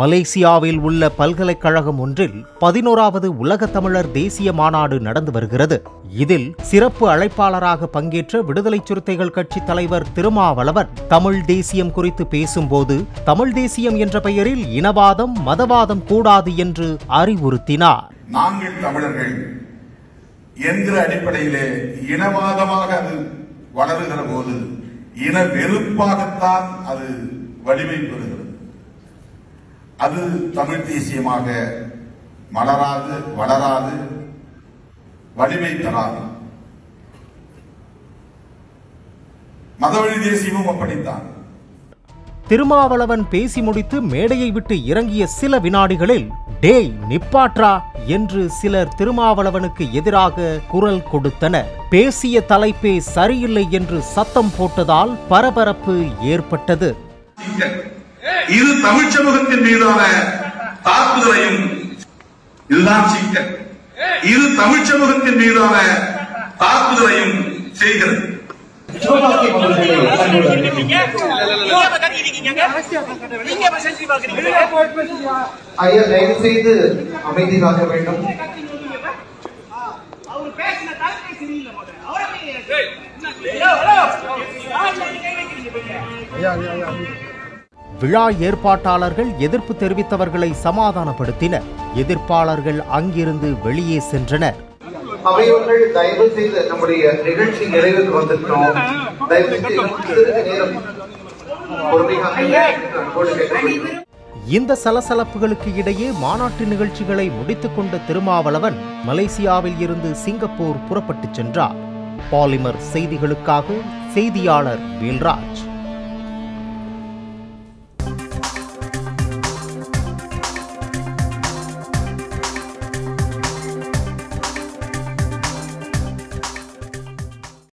மலேசியாவில் உள்ள பல்கலைக்கழகம் ஒன்றில் பதினோராவது உலக தமிழர் தேசிய மாநாடு நடந்து வருகிறது இதில் சிறப்பு அழைப்பாளராக பங்கேற்ற விடுதலை சிறுத்தைகள் கட்சி தலைவர் திருமாவளவன் தமிழ் தேசியம் குறித்து பேசும்போது தமிழ் தேசியம் என்ற பெயரில் இனவாதம் மதவாதம் கூடாது என்று அறிவுறுத்தினார் நாங்கள் தமிழர்கள் என்கிற அடிப்படையிலே இனவாதமாக அது வளருகிற போது இன வெறுப்பாகத்தான் அது வலிமை பெறுகிறது அது தமிழ் தேசியமாக மலராது வளராது வலிமை தராது மதவழி தேசியமும் அப்படித்தான் திருமாவளவன் பேசி முடித்து மேடையை விட்டு இறங்கிய சில வினாடிகளில் டேய் நிப்பாட்ரா என்று சிலர் திருமாவளவனுக்கு எதிராக குரல் கொடுத்தனர் பேசிய தலைப்பே சரியில்லை என்று சத்தம் போட்டதால் பரபரப்பு ஏற்பட்டது சிக்கல். இது தமிழ் சமூகத்தின் மீதான தாக்குதலையும் இதுதான் சிக்கல் இது தமிழ் சமூகத்தின் மீதான தாக்குதலையும் செய்கிறது நீங்க இப்ப செஞ்சு பாக்குறீங்க ஐயா தயவு செய்து அமைதி காக்க வேண்டும் அவர் பேசின தலைமை சரியில்லை முதல்ல. அவரை போய் ஹலோ, ஹலோ. யார் சொல்லி கை வைக்கிறீங்க போய்? விழா ஏற்பாட்டாளர்கள் எதிர்ப்பு தெரிவித்தவர்களை சமாதானப்படுத்தினர் எதிர்ப்பாளர்கள் அங்கிருந்து வெளியே சென்றனர் அவையோர்கள் தயவு செய்து நம்முடைய நிகழ்ச்சி நிறைவுக்கு வந்துட்டோம் தயவு செய்து இன்னும் சிறிது நேரம் பொறுமையாக அன்போடு கேட்டுக்கொள்கிறேன். இந்த சலசலப்புகளுக்கு இடையே மாநாட்டு நிகழ்ச்சிகளை முடித்துக் கொண்ட திருமாவளவன் மலேசியாவில் இருந்து சிங்கப்பூர் புறப்பட்டுச் சென்றார் பாலிமர் செய்திகளுக்காக செய்தியாளர் வேல்ராஜ்